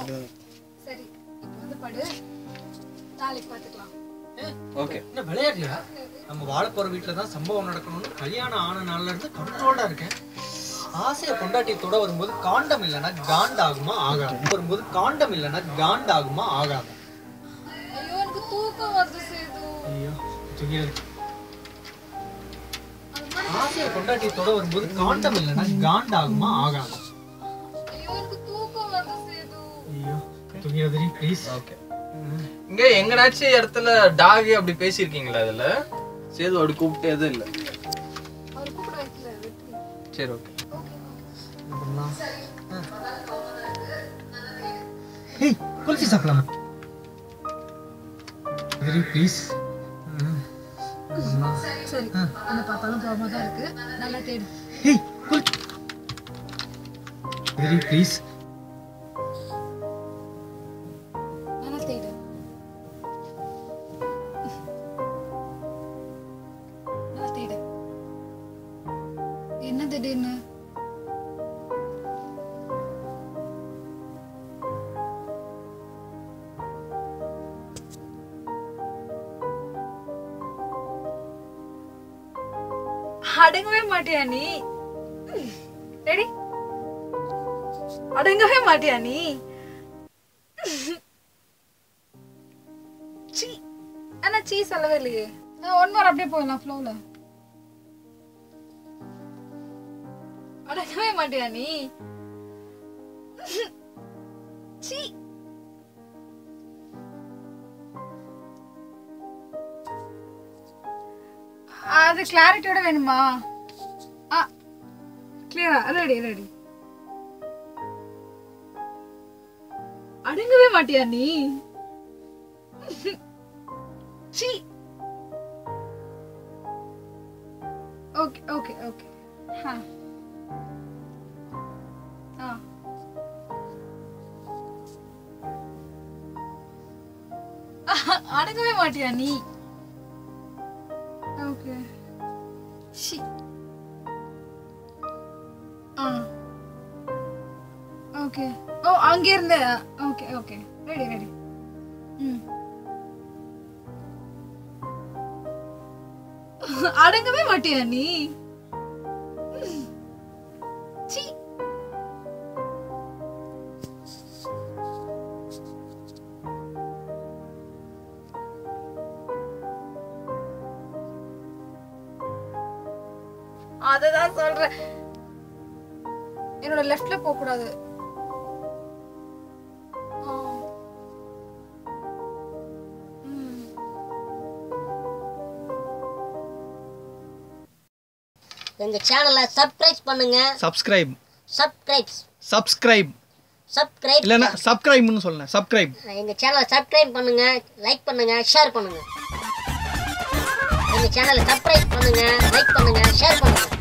சரி இப்போ வந்து படு நாளைக்கு பார்த்துக்கலாம் ஓகே என்ன விளையாடுறியா நம்ம வாழ போற வீட்டில் தான் சம்பவம் நடக்கணும்னு கல்யாணம் ஆன நாள்ல இருந்து கண்ட்ரோல்டா இருக்கேன் ஆசையை கொண்டாட்டியத்தோட வரும்போது காண்டம் இல்லைன்னா காண்டாகுமா ஆகாது வரும்போது காண்டம் இல்லைன்னா காண்டாகுமா ஆகாது ஐயோ எனக்கு தூக்கம் வருது சேது ஐயோ தூங்கிடு. ஆசையை கொண்டாட்டியத்தோட வரும்போது காண்டம் இல்லைன்னா காண்டாகுமா ஆகாது ஐயோ எனக்கு தூக்கம் வருது சேது ஐயோ தூங்கிடுறதுரி ப்ளீஸ் ஓகே இங்க எங்கனாச்சும் இடத்துல டாக் அப்படி பேசியிருக்கீங்களா அதுல சேது அப்படி கூப்பிட்டு எதுவும் இல்லை அவர் கூப்பிட வைக்கல வெற்றி சரி ஓகே ஏய் குல்ஃபி சாப்பிடலாமா வெரி ப்ளீஸ் சரி என்ன பார்த்தாலும் கோபமா தான் இருக்கு நல்லா தேடு ஏய் குல் வெரி ப்ளீஸ் நல்லா தேடு நல்லா தேடு என்ன திடீர்னு அடங்கவே மாட்டியா நீ ரெடி அடங்கவே மாட்டியா நீ சீ ஆனா சீ சொல்லவே இல்லையே ஒன் மோர் அப்படியே போயிடலாம் ஃப்ளோல அடங்கவே மாட்டியா நீ சீ அது கிளாரிட்டியோட வேணுமா ஆ கிளியரா ரெடி ரெடி அடங்கவே மாட்டியா நீ சீ ஓகே ஓகே ஓகே ஆ ஆ அடங்கவே மாட்டியா நீ ஓகே ஷி ஆ ஓகே ஓ அங்க இருந்து ஓகே ஓகே ரெடி ரெடி ம் அடங்கவே மாட்டியா நீ சீ அததான் சொல்றேன் என்னோட லெஃப்ட்ல போக கூடாது ஆ. ம். எங்க சேனலை சப்ஸ்கிரைப் பண்ணுங்க சப்ஸ்கிரைப் சப்ஸ்கிரைப் சப்ஸ்கிரைப் சப்ஸ்கிரைப் இல்லைன்னா சப்ஸ்கிரைப்னு சொல்லணும் சப்ஸ்கிரைப் எங்க சேனலை சப்ஸ்கிரைப் பண்ணுங்க லைக் பண்ணுங்க ஷேர் பண்ணுங்க எங்க சேனலை சப்ஸ்கிரைப் பண்ணுங்க லைக் பண்ணுங்க ஷேர் பண்ணுங்க